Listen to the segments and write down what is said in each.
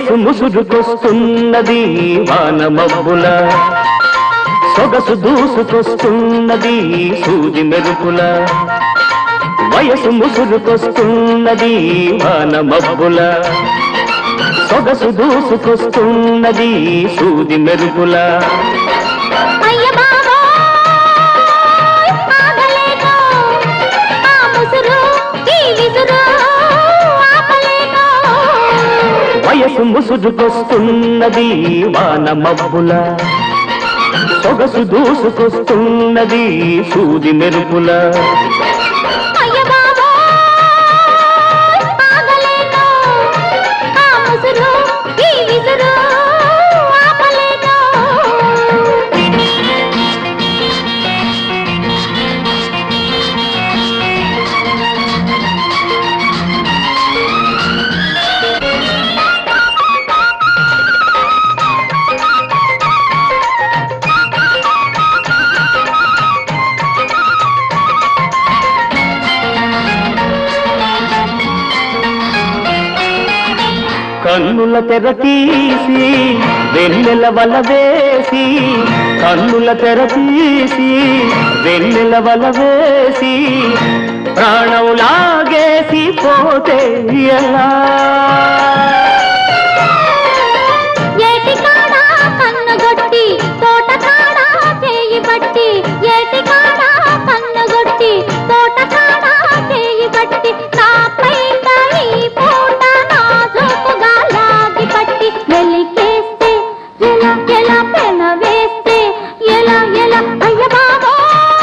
వయసు ముసురుకొస్తున్నది వాన మబ్బుల సొగసు దూసుకొస్తున్నది సూది మెరుపుల వయసు ముసురుకొస్తున్నది వాన మబ్బుల సొగసు దూసుకొస్తున్నది సూది మెరుపుల అయ్య బాబోయ్ ఆగలేను ఆ ముసురు ఈ విసురు ఆపలేను వయసు ముసురుకొస్తున్నది వాన మబ్బుల సొగసు దూసుకొస్తున్నది సూది మెరుపుల అయ్య బాబోయ్ ఆగలేను ఆ ముసురు ఈ విసురు ఆపలేను కన్నుల తెర తీసి వెన్నెల వల వేసి కన్నుల తెర తీసి వెన్నెల వల వేసి ప్రాణం లాగేసి పోతే ఎలా ఏటి కాడ కన్నుగొట్టి తోట కాడ చేయి బట్టి ఏటి కాడ కన్నుగొట్టి తోట కాడ చేయి బట్టి నా పైట ఈ పూట నా చూపుగా లాగి పట్టి వెలికేస్తే ఎలా ఎలా పెన వేస్తే ఎలా ఎలా అయ్య బాబోయ్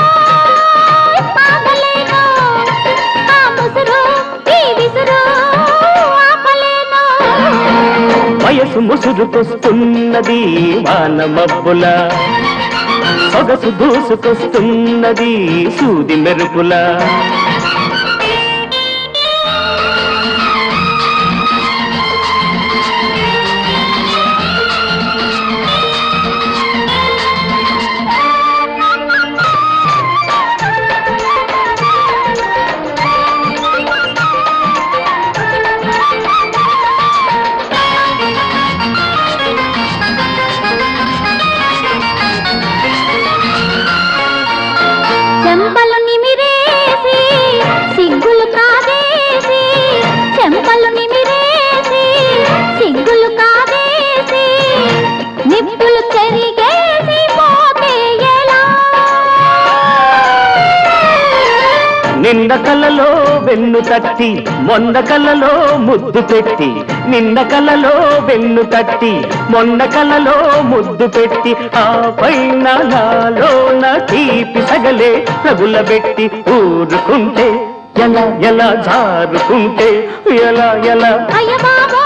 ఆగలేను ఆ ముసురు ఈ విసురు ఆపలేను వయసు ముసురుకొస్తున్నది వాన మబ్బుల సొగసు దూసుకొస్తున్నది సూది మెరుపుల చెంపలు నిమిరేసి సిగ్గులు కాదేసి చెంపలు నిమిరేసి సిగ్గులు కాదేసి నిప్పులు చెరిగేసి పోతే ఎలా నింద కలలో వెన్ను తట్టి మొండ కలలో ముద్దు పెట్టి నింద కలలో వెన్ను తట్టి మొండ కలలో ముద్దు పెట్టి ఆ పైన నాలోన తీపి సగలే రగులబెట్టి ఊరుకుంటే ఎలా ఎలా జారుకుంటే ఎలా ఎలా అయ్య బాబో